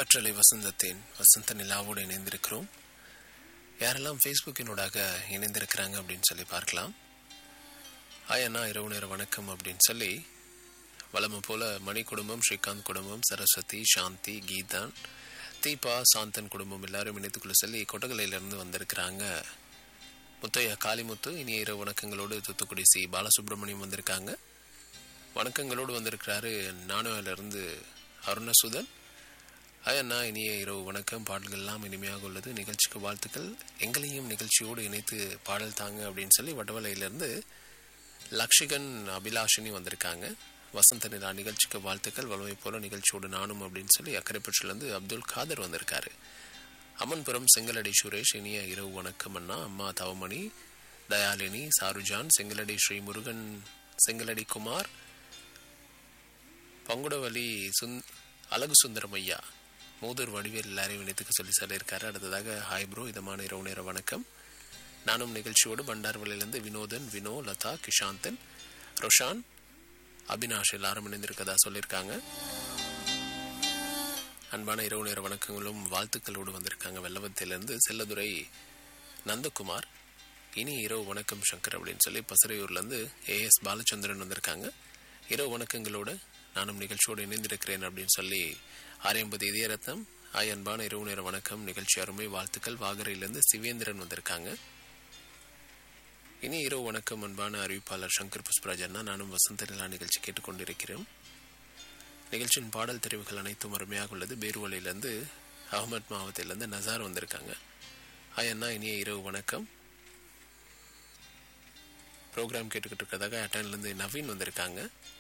காற்றலை வசந்தத்தின் வசந்த நிலாவோடு இணைந்திருக்கிறோம் யாரெல்லாம் ஃபேஸ்புக்கினூடாக இணைந்திருக்கிறாங்க அப்படின்னு சொல்லி பார்க்கலாம் ஹாய் அண்ணா இரவு நேர வணக்கம் அப்படின்னு சொல்லி வளமை போல மணி குடும்பம் ஸ்ரீகாந்த் குடும்பம் சரஸ்வதி சாந்தி கீதான் தீபா சாந்தன் குடும்பம் எல்லாரும் இணைத்துக்குள்ள சொல்லி கொட்டகலையிலிருந்து வந்திருக்கிறாங்க முத்தையா காளிமுத்து இனிய இரவு வணக்கங்களோடு தூத்துக்குடி சி பாலசுப்ரமணியம் வந்திருக்காங்க வணக்கங்களோடு வந்திருக்கிறாரு நானுவிலிருந்து அருணசுதன் அண்ணா இனிய இரவு வணக்கம் பாடல்கள் எல்லாம் இனிமையாக உள்ளது நிகழ்ச்சிக்கு வாழ்த்துக்கள் எங்களையும் நிகழ்ச்சியோடு இணைத்து பாடல் தாங்க அப்படின்னு சொல்லி வடவலையிலிருந்து லக்ஷிகன் அபிலாஷினி வந்திருக்காங்க வசந்த நிலா நிகழ்ச்சிக்கு வாழ்த்துக்கள் வலுவை போல நிகழ்ச்சியோடு நானும் அப்படின்னு சொல்லி அக்கரைப்பற்றிலிருந்து அப்துல் காதர் வந்திருக்காரு அம்மன்புரம் செங்கலடி சுரேஷ் இனிய இரவு வணக்கம் அண்ணா அம்மா தவமணி தயாலினி சாருஜான் செங்கலடி ஸ்ரீ முருகன் செங்கலடி குமார் பங்குடவலி சுந் அழகு சுந்தரம் ஐயா மூதூர் வடிவேல் எல்லாரையும் இணைத்துக்க சொல்லி சொல்லியிருக்காரு அடுத்ததாக ஹாய் ப்ரோ இதமான இரவு நேர வணக்கம் நானும் நிகழ்ச்சியோடு பண்டார்வலையிலிருந்து வினோதன் வினோ லதா கிஷாந்தன் ரொஷான் அபினாஷ் எல்லாரும் இணைந்திருக்கதா சொல்லியிருக்காங்க அன்பான இரவு நேர வணக்கங்களும் வாழ்த்துக்களோடு வந்திருக்காங்க வெள்ளவத்திலிருந்து செல்லதுரை நந்தகுமார் இனி இரவு வணக்கம் சங்கர் அப்படின்னு சொல்லி பசறையூர்லேருந்து ஏஎஸ் பாலச்சந்திரன் வந்திருக்காங்க இரவு வணக்கங்களோடு நானும் நிகழ்ச்சியோடு இணைந்திருக்கிறேன் அப்படின்னு சொல்லி ஆரியம்பதி இதயரத்னம் ஆய் அன்பான இரவு நேர வணக்கம் நிகழ்ச்சி அருமை வாழ்த்துக்கள் வாகரையிலிருந்து சிவேந்திரன் வந்திருக்காங்க இனி இரவு வணக்கம் அன்பான அறிவிப்பாளர் சங்கர் புஷ்பராஜ் அண்ணா நானும் வசந்த நிலா நிகழ்ச்சி கேட்டுக்கொண்டிருக்கிறோம் நிகழ்ச்சியின் பாடல் தெரிவுகள் அனைத்தும் அருமையாக உள்ளது பேருவலையிலேருந்து அகமது மாவட்டத்திலேருந்து நசார் வந்திருக்காங்க ஆய் அண்ணா இனிய இரவு வணக்கம் ப்ரோக்ராம் கேட்டுக்கிட்டு இருக்கிறதாக அட்டன்லேருந்து நவீன் வந்திருக்காங்க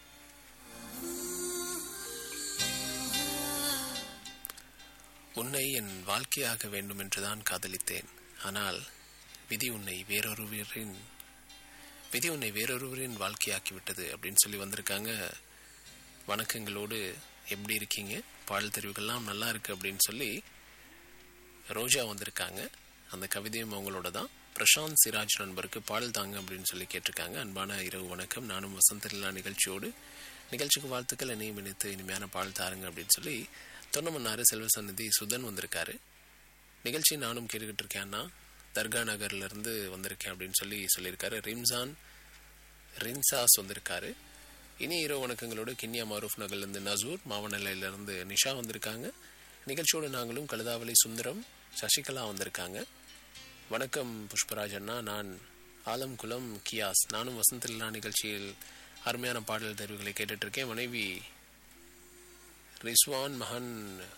உன்னை என் வாழ்க்கையாக வேண்டும் என்றுதான் காதலித்தேன் ஆனால் விதி உன்னை வேறொருவரின் விதி உன்னை வேறொருவரின் வாழ்க்கையாக்கி விட்டது அப்படின்னு சொல்லி வந்திருக்காங்க வணக்கங்களோடு எப்படி இருக்கீங்க பாடல் தெரிவுகள்லாம் நல்லா இருக்கு அப்படின்னு சொல்லி ரோஜா வந்திருக்காங்க அந்த கவிதையும் அவங்களோட தான் பிரசாந்த் சிராஜ் நண்பருக்கு பாடல் தாங்க அப்படின்னு சொல்லி கேட்டிருக்காங்க அன்பான இரவு வணக்கம் நானும் வசந்தலா நிகழ்ச்சியோடு நிகழ்ச்சிக்கு வாழ்த்துக்கள் என்னையும் இணைத்து இனிமையான பாடல் தாருங்க அப்படின்னு சொல்லி தொன்னமன்னாறு செல்வ சந்நிதி சுதன் வந்திருக்காரு நிகழ்ச்சி நானும் கேட்டுக்கிட்டு இருக்கேன்னா தர்கா நகர்ல இருந்து வந்திருக்கேன் அப்படின்னு சொல்லி சொல்லியிருக்காரு ரிம்சான் ரின்சாஸ் வந்திருக்காரு இனி இரவு வணக்கங்களோடு கிண்ணியா மாரூஃப் நகர்லேருந்து நசூர் மாவனல்லையிலிருந்து நிஷா வந்திருக்காங்க நிகழ்ச்சியோடு நாங்களும் கழுதாவளி சுந்தரம் சசிகலா வந்திருக்காங்க வணக்கம் புஷ்பராஜ் அண்ணா நான் ஆலம்குளம் கியாஸ் நானும் வசந்தலா நிகழ்ச்சியில் அருமையான பாடல் தெரிவுகளை கேட்டுட்டு இருக்கேன் மனைவி ரிஸ்வான் மகன்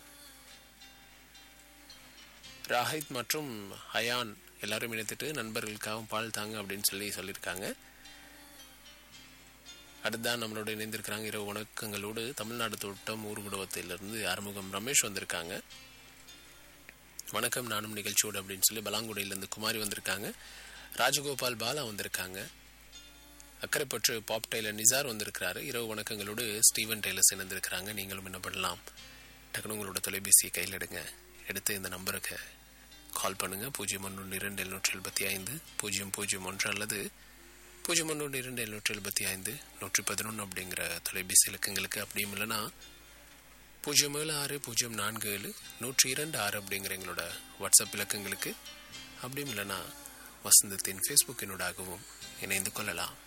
ராஹித் மற்றும் ஹயான் எல்லாரும் இணைத்துட்டு நண்பர்களுக்காகவும் பால் தாங்க அப்படின்னு சொல்லி சொல்லியிருக்காங்க அடுத்ததான் நம்மளோட இணைந்திருக்கிறாங்க இரவு வணக்கங்களோடு தமிழ்நாடு தோட்டம் ஊர்குடவத்திலிருந்து ஆறுமுகம் ரமேஷ் வந்திருக்காங்க வணக்கம் நானும் நிகழ்ச்சியோடு அப்படின்னு சொல்லி பலாங்குடியிலேருந்து குமாரி வந்திருக்காங்க ராஜகோபால் பாலா வந்திருக்காங்க அக்கறைப்பற்று பாப் டெய்லர் நிசார் வந்திருக்கிறாரு இரவு வணக்கங்களோடு ஸ்டீவன் டெய்லர்ஸ் இணைந்திருக்கிறாங்க நீங்களும் என்ன பண்ணலாம் டக்குனு உங்களோட தொலைபேசியை கையில் எடுங்க எடுத்து இந்த நம்பருக்கு கால் பண்ணுங்க பூஜ்ஜியம் ஒன்று இரண்டு எழுநூற்றி எழுபத்தி ஐந்து பூஜ்ஜியம் பூஜ்ஜியம் ஒன்று அல்லது பூஜ்ஜியம் ஒன்று இரண்டு எழுநூற்றி எழுபத்தி ஐந்து நூற்றி பதினொன்று அப்படிங்கிற தொலைபேசி இலக்கங்களுக்கு அப்படியும் இல்லைன்னா பூஜ்ஜியம் ஏழு ஆறு பூஜ்ஜியம் நான்கு ஏழு நூற்றி இரண்டு ஆறு அப்படிங்கிற எங்களோட வாட்ஸ்அப் இலக்கங்களுக்கு அப்படியும் இல்லைன்னா வசந்தத்தின் ஃபேஸ்புக்கினூடாகவும் இணைந்து கொள்ளலாம்